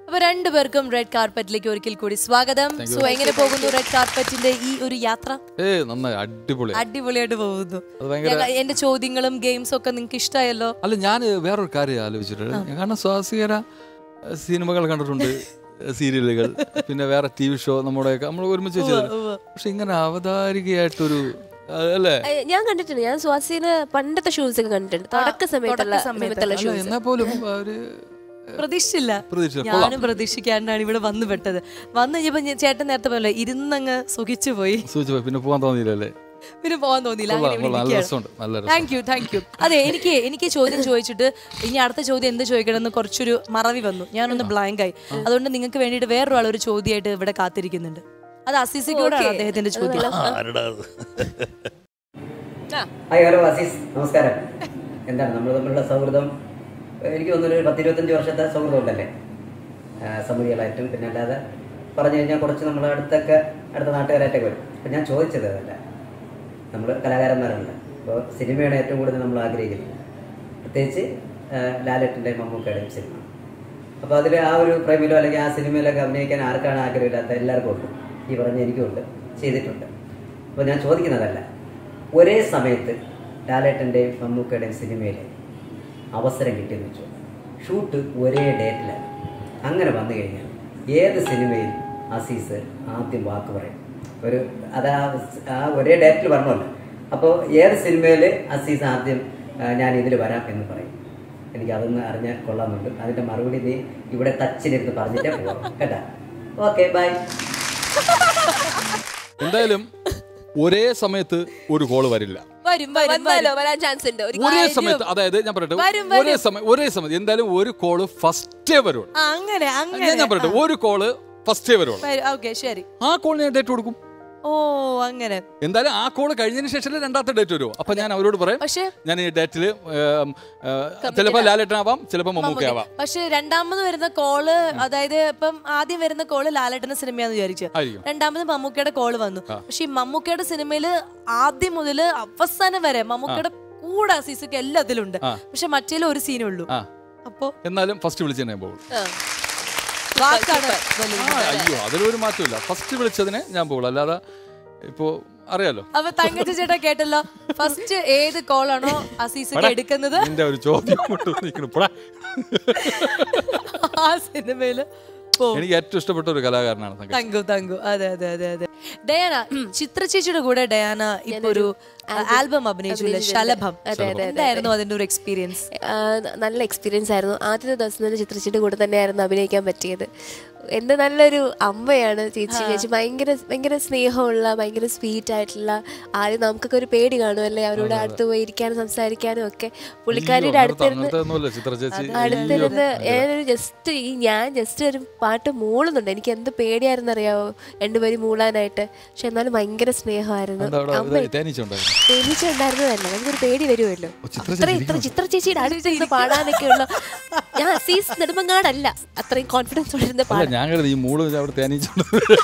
അപ്പൊ രണ്ടുപേർക്കും റെഡ് കാർപ്പറ്റിലേക്ക് ഒരിക്കൽ കൂടി സ്വാഗതം സോ എങ്ങനെ പോകുന്നു റെഡ് കാർപ്പറ്റിന്റെ ഈ ഒരു യാത്ര ഏ നന്നായി അടിപൊളി അടിപൊളിയായിട്ട് പോകുന്നു അത് ഭയങ്കര ഞാൻ- എന്റെ ചോദ്യങ്ങളും ഗെയിംസും ഒക്കെ നിങ്ങൾക്ക് ഇഷ്ടമായല്ലോ അല്ല ഞാൻ വേറൊരു കാര്യം ആലോചിച്ചിട്ടുണ്ട് കാരണം സ്വാസികര സിനിമകൾ കണ്ടിട്ടുണ്ട് സീരിയലുകൾ പിന്നെ വേറെ ടി വി ഷോ നമ്മുടെയൊക്കെ നമ്മൾ ഒരുമിച്ച് ചെയ്തത് പക്ഷെ ഇങ്ങനെ അവതാരികയായിട്ടൊരു ആ, അല്ലേ ഏ, ഞാൻ കണ്ടിട്ടുണ്ട് ഞാൻ സ്വാസിന് പണ്ടത്തെ ഷൂസ് ഒക്കെ കണ്ടിട്ടുണ്ട് തുടക്ക സമയത്തുള്ള സമയത്തുള്ള അല്ല ഷൂസ് എന്നാ പോലും ഒരു പ്രതീക്ഷിച്ചില്ല പ്രതീക്ഷിച്ചില്ല. ഞാനും പ്രതീക്ഷിക്കാണ്ടാണ് ഇവിടെ വന്നു പെട്ടത് വന്നു കഴിഞ്ഞപ്പോ ഞാൻ- ചേട്ടൻ നേരത്തെ പോലെ ഇരുന്നങ്ങ് സുഖിച്ചു പോയി സൂചിച്ചു പോയി പിന്നെ പോകാൻ തോന്നിയില്ലല്ലേ പിന്നെ പോകാൻ തോന്നിയില്ല അങ്ങനെ കൊള്ളാം, ഇവിടെ കൊള്ളാം. നല്ല ഇരിക്കുകയാണ്. രസമുണ്ട് നല്ല രസം താങ്ക് യു താങ്ക് യു അതെ എനിക്ക് എനിക്ക് ചോദ്യം ചോദിച്ചിട്ട് ഇനി അടുത്ത ചോദ്യം എന്ത് ചോദിക്കണമെന്ന് കുറച്ചൊരു മറവി വന്നു ഞാനൊന്ന് ബ്ലാങ്ക് ആയി അതുകൊണ്ട് നിങ്ങൾക്ക് വേണ്ടിയിട്ട് വേറൊരാൾ ഒരു ചോദ്യമായിട്ട് ഇവിടെ കാത്തിരിക്കുന്നുണ്ട് അത് അസിസിക്കോടാണ് അദ്ദേഹത്തിന്റെ ചോദ്യം ഹായ് ഹലോ അസീസ് നമസ്കാരം എന്താണ് നമ്മൾ തമ്മിലുള്ള സൗഹൃദം എനിക്ക് തോന്നുന്നു ഒരു പത്തിരുപത്തഞ്ച് വർഷത്തെ സൗഹൃദം ഉണ്ടല്ലേ ആ, സമിതികളായിട്ടും പിന്നെ അല്ലാതെ പറഞ്ഞു കഴിഞ്ഞാൽ കുറച്ച് നമ്മൾ അടുത്തൊക്കെ അടുത്ത നാട്ടുകാരായിട്ടൊക്കെ വരും അപ്പം ഞാൻ ചോദിച്ചത് അതല്ല നമ്മൾ കലാകാരന്മാരല്ല അപ്പോൾ സിനിമയാണ് ഏറ്റവും കൂടുതൽ നമ്മൾ ആഗ്രഹിക്കുന്നത് പ്രത്യേകിച്ച് ആ, ലാലേട്ടൻ്റെയും മമ്മൂക്കയുടെയും സിനിമ അപ്പോൾ അതിൽ ആ ഒരു പ്രേമിലോ അല്ലെങ്കിൽ ആ സിനിമയിലൊക്കെ അഭിനയിക്കാൻ ആർക്കാണ് ആഗ്രഹമില്ലാത്ത എല്ലാവർക്കും ഉണ്ട് ഈ പറഞ്ഞ എനിക്കുണ്ട് ചെയ്തിട്ടുണ്ട് അപ്പോൾ ഞാൻ ചോദിക്കുന്നതല്ല ഒരേ സമയത്ത് ലാലേട്ടൻ്റെയും മമ്മൂക്കയുടെയും സിനിമയിൽ അവസരം കിട്ടിയെന്ന് വെച്ചു ഷൂട്ട് ഒരേ ഡേറ്റിലാണ് അങ്ങനെ വന്നു കഴിഞ്ഞാൽ ഏത് സിനിമയിൽ അസീസ് ആദ്യം വാക്ക് പറയും ഒരു അത് ആ ആ ഒരേ ഡേറ്റിൽ പറഞ്ഞല്ലോ അപ്പോൾ ഏത് സിനിമയിൽ അസീസ് ആദ്യം ആ, ഞാൻ ഇതിൽ വരാം എന്ന് പറയും എനിക്ക് അതൊന്ന് അറിഞ്ഞാൽ കൊള്ളാമെന്നുണ്ട് അതിൻ്റെ മറുപടി നീ ഇവിടെ തച്ചിലിരുന്ന് പറഞ്ഞിട്ടേ പോകാം കേട്ടാ ഓക്കെ ബൈ എന്തായാലും ഒരേ സമയത്ത് ഒരു കോള് വരില്ല വരും വരും വന്നാലോ വരാൻ ചാൻസ് ഉണ്ട് ഒരു ഒരേ സമയത്ത് അതായത് ഞാൻ പറയട്ടെ വരും, ഒരേ സമയം ഒരേ സമയത്ത് എന്തായാലും ഒരു കോള് ഫസ്റ്റേ വരുള്ളൂ ആ, അങ്ങനെ ഞാൻ അങ്ങനെ ഞാൻ പറയട്ടെ ഒരു കോള് ഫസ്റ്റേ വരുള്ളൂ ഓക്കെ ശരി ആ കോളിന് ഞാൻ ഡേറ്റ് കൊടുക്കും ഓ അങ്ങനെ എന്തായാലും ആ കോള് കഴിഞ്ഞതിന് ശേഷം രണ്ടാമത്തെ ഡേറ്റ് വരുമോ അപ്പൊ ഞാൻ അവരോട് പറയും പക്ഷെ ഞാൻ ഈ ഡേറ്റിൽ ചിലപ്പോൾ ലാലേട്ടനാവാം ചിലപ്പോൾ മമ്മൂക്കയാവാം പക്ഷെ രണ്ടാമത് വരുന്ന കോള് അതായത് ഇപ്പം ആദ്യം വരുന്ന കോള് ലാലേട്ടന്റെ സിനിമയാന്ന് വിചാരിച്ചു ആയിരിക്കും രണ്ടാമത് മമ്മൂക്കയുടെ കോള് വന്നു പക്ഷെ ഈ മമ്മൂക്കയുടെ സിനിമയില് ആദ്യം മുതൽ അവസാനം വരെ മമ്മൂക്കയുടെ കൂടെ സീസൊക്കെ എല്ലാത്തിലുണ്ട് ആ. പക്ഷെ മറ്റേലും ഒരു സീനേ ഉള്ളൂ ആ അപ്പോ എന്നാലും ഫസ്റ്റ് വിളിച്ചു തന്നെ പോകും വാക്കാണ് വലുത്. ആ, അയ്യോ അതിലൊരു മാറ്റമില്ല ഫസ്റ്റ് വിളിച്ചതിനെ ഞാൻ പോകുള്ളൂ അല്ലാതെ ഇപ്പോ അറിയാലോ അപ്പൊ തങ്കച്ച ചേട്ടാ കേട്ടല്ലോ ഫസ്റ്റ് ഏത് കോളാണോ അസീസൊക്കെ എടാ, എടുക്കുന്നത് നിന്റെ ഒരു ചോദ്യം കൊണ്ട് നിൽക്കണം പോടാ. ആ സിനിമയില് പോവും എനിക്ക് ഏറ്റവും ഇഷ്ടപ്പെട്ട ഒരു കലാകാരനാണ് തങ്കച്ചൻ. തങ്കു തങ്കു അതെ അതെ അതെ അതെ ഡയാന ചിത്ര ചേച്ചിയുടെ കൂടെ ഡയാന ഇപ്പൊ ഒരു ആൽബം അഭിനയിച്ചില്ല ശലഭം അതെ, അതെ, എന്തായിരുന്നു അതിന്റെ ഒരു എക്സ്പീരിയൻസ് ആ, നല്ല എക്സ്പീരിയൻസ് ആയിരുന്നു ആദ്യത്തെ ദിവസം തന്നെ ചിത്രച്ചിട്ട് കൂടെ തന്നെയായിരുന്നു അഭിനയിക്കാൻ പറ്റിയത് എൻ്റെ നല്ലൊരു അമ്മയാണ് ചേച്ചി ചേച്ചി ഭയങ്കര ഭയങ്കര സ്നേഹമുള്ള ഭയങ്കര സ്വീറ്റ് ആയിട്ടുള്ള ആദ്യം നമുക്കൊക്കെ ഒരു പേടി കാണുമല്ലേ അവരോട് അടുത്ത് പോയി ഇരിക്കാനും സംസാരിക്കാനും ഒക്കെ പുള്ളിക്കാരിയുടെ അയ്യോ, അങ്ങനത്തെ- അടുത്തിരുന്ന് അങ്ങനത്തെ ഒന്നുമല്ല ചിത്ര ചേച്ചി അടുത്തിരുന്ന് ഞാനൊരു ജസ്റ്റ് ഈ ഞാൻ ജസ്റ്റ് ഒരു പാട്ട് മൂളുന്നുണ്ട് എനിക്ക് എന്ത് പേടിയായിരുന്നു അറിയാവോ രണ്ടുപേരും മൂളാനായിട്ട് പക്ഷെ എന്നാലും ഭയങ്കര സ്നേഹമായിരുന്നു എന്താ അവിടെ അമ്മ ഇത് തേനീച്ചുണ്ടായിരുന്നു തേനീച്ചുണ്ടായിരുന്നതല്ല നമുക്കൊരു പേടി വരുമല്ലോ ഓ, ചിത്ര അത്ര ഇത്ര ചിത്ര ചേച്ചിയുടെ അടുത്തിരുന്ന് പാടാനൊക്കെയുള്ള ഞാൻ സീസ് നെടുമങ്ങാടല്ല അത്രയും കോൺഫിഡൻസ് ഇരുന്ന് അല്ല പാടാൻ ഞാൻ കരുതി ഈ മൂള് അവിടെ തേനീച്ചുണ്ട്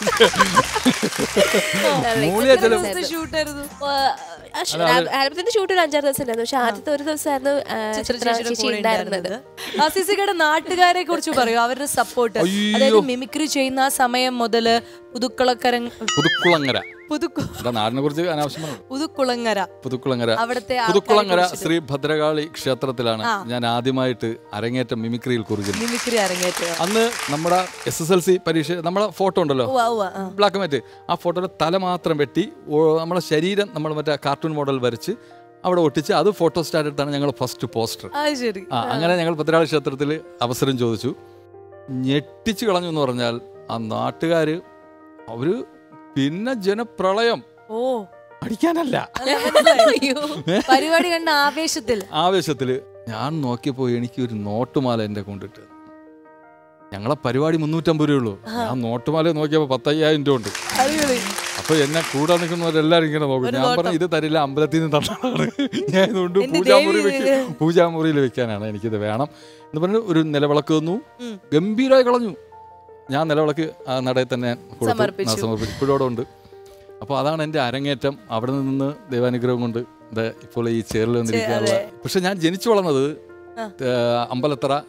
മൂളിയ ചില ഷൂട്ടായിരുന്നു ആൽബത്തിന്റെ ഷൂട്ട് ഒരു അഞ്ചാറ് ദിവസം ഉണ്ടായിരുന്നു പക്ഷെ ആദ്യത്തെ ഒരു ദിവസമായിരുന്നു ആ, ചിത്ര ചിത്ര ചേച്ചിയുടെ ചേച്ചി കൂടെ ഉണ്ടായിരുന്നത് ഉണ്ടായിരുന്നത് അസീസിക്കയുടെ നാട്ടുകാരെ കുറിച്ച് പറയൂ അവരുടെ സപ്പോർട്ട് അയ്യോ. അതായത് മിമിക്രി ചെയ്യുന്ന ആ സമയം മുതല് പുതുക്കുളക്കര പുതുക്കുളങ്ങര പുതുക്കു എന്താ നാടിനെ കുറിച്ച് അനാവശ്യമാണ് പുതുക്കുളങ്ങര പുതുക്കുളങ്ങര അവിടുത്തെ പുതുക്കുളങ്ങര ശ്രീ ഭദ്രകാളി ക്ഷേത്രത്തിലാണ് ഞാൻ ആദ്യമായിട്ട് അരങ്ങേറ്റം മിമിക്രിയിൽ കുറിക്കുന്നത് മിമിക്രി അരങ്ങേറ്റ അന്ന് നമ്മുടെ എസ് എസ് എൽ സി പരീക്ഷ നമ്മളെ ഫോട്ടോ ഉണ്ടല്ലോ ഉവ്വ, ഉവ്വ, ആ. ബ്ലാക്ക് ആൻഡ് വൈറ്റ് ആ ഫോട്ടോയുടെ തല മാത്രം വെട്ടി ഓ, നമ്മുടെ ശരീരം നമ്മൾ മറ്റേ കാർട്ടൂൺ മോഡൽ വരച്ച് അവിടെ ഒട്ടിച്ച് അത് ഫോട്ടോ സ്റ്റാറ്റ് എടുത്താണ് ഞങ്ങൾ ഫസ്റ്റ് പോസ്റ്റർ അത് ശരി ആ അങ്ങനെ ഞങ്ങൾ ഭദ്രകാളി ക്ഷേത്രത്തിൽ അവസരം ചോദിച്ചു ഞെട്ടിച്ചു കളഞ്ഞു എന്ന് പറഞ്ഞാൽ ആ നാട്ടുകാർ അവര് പിന്നെ ജനപ്രളയം ഓ അടിക്കാനല്ല അല്ല, മനസ്സിലായി. പരിപാടി കണ്ട ആവേശത്തിൽ ആവേശത്തില് ഞാൻ നോക്കിയപ്പോ എനിക്ക് ഒരു നോട്ടുമാല എന്റെ കൊണ്ടിട്ട് ഞങ്ങളെ പരിപാടി മുന്നൂറ്റമ്പത് രൂപ ഉള്ളൂ ഞാൻ നോട്ടുമാല നോക്കിയപ്പോ പത്തയ്യായിരം രൂപ ഉണ്ട് അടിപൊളി അപ്പൊ എന്നെ കൂടെ നിൽക്കുന്നവരെല്ലാരും ഇങ്ങനെ നോക്കും ഒരു ഞാൻ നോട്ടം. പറഞ്ഞു ഇത് തരില്ല അമ്പലത്തിൽ നിന്ന് തന്നാണ് ഞാൻ ഇതുകൊണ്ട് എന്റെ പൂജാമുറി ദേവി വെക്കും പൂജാമുറിയിൽ വെക്കാനാണ് എനിക്കിത് വേണം എന്ന് പറഞ്ഞു ഒരു നിലവിളക്ക് തന്നു ഉം. ഗംഭീരമായി കളഞ്ഞു ഞാൻ നിലവിളക്ക് ആ നടയിൽ തന്നെ കൊടുത്തു സമർപ്പിച്ചു. ആ, സമർപ്പിച്ചു ഇപ്പോഴും അവിടെ ഉണ്ട് അപ്പോൾ അതാണ് എൻ്റെ അരങ്ങേറ്റം അവിടെ നിന്ന് ദൈവാനുഗ്രഹം കൊണ്ട് ഇത് ഇപ്പോൾ ഈ ചേറിൽ വന്നിരിക്കാനുള്ള പക്ഷെ ഞാൻ ജനിച്ചു വളർന്നത് ആ. ഏ, അമ്പലത്തറ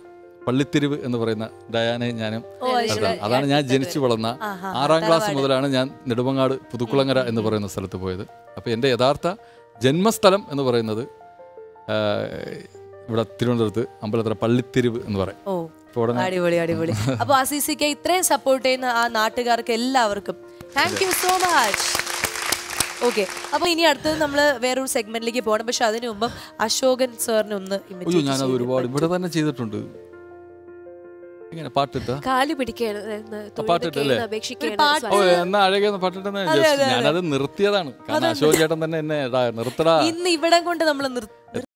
പള്ളിത്തിരിവ് എന്ന് പറയുന്ന ഡയാനയും ഞാനും ഓ, അത് ശരി. അതാണ്. അതാണ് ഞാൻ ജനിച്ചു വളർന്ന ആഹാ, ആറാം ക്ലാസ് തറവാട്. മുതലാണ് ഞാൻ നെടുമങ്ങാട് പുതുക്കുളങ്ങര എന്ന് പറയുന്ന സ്ഥലത്ത് പോയത് അപ്പോൾ എൻ്റെ യഥാർത്ഥ ജന്മസ്ഥലം എന്ന് പറയുന്നത് ആ, ഇവിടെ തിരുവനന്തപുരത്ത് അമ്പലത്തറ പള്ളിത്തിരിവ് എന്ന് പറയും ഓ അപ്പോൾ ഉടനെ അടിപൊളി അടിപൊളി അപ്പൊ അസീസിക്ക് ഇത്രയും സപ്പോർട്ട് ചെയ്യുന്ന ആ നാട്ടുകാർക്ക് എല്ലാവർക്കും thank you so much okay അപ്പൊ ഇനി അടുത്തത് നമ്മൾ വേറൊരു സെഗ്മെന്റിലേക്ക് പോകണം പക്ഷെ അതിനു മുമ്പ് അശോകൻ സാറിനെ ഒന്ന് അയ്യോ imitate ഞാനത് ചെയ്ത് ഒരുപാട് ഇവിടെ തന്നെ ചെയ്തിട്ടുണ്ട് ഇങ്ങനെ പാട്ടിട്ട കാല് പിടിക്കുകയാണ് പാട്ടിട്ട് അല്ലേ? ഒരു പാട്ട് ഓ എന്നാ അഴകെന്ന് പാട്ടിട്ടെന്ന് അതെ, just അതെ, അതെ. ഞാനത് നിർത്തിയതാണ് കാരണം അശോക് ചേട്ടൻ തന്നെ എന്നെ എടാ നിർത്തടാ ഇന്ന് ഇവിടെ കൊണ്ട് നമ്മൾ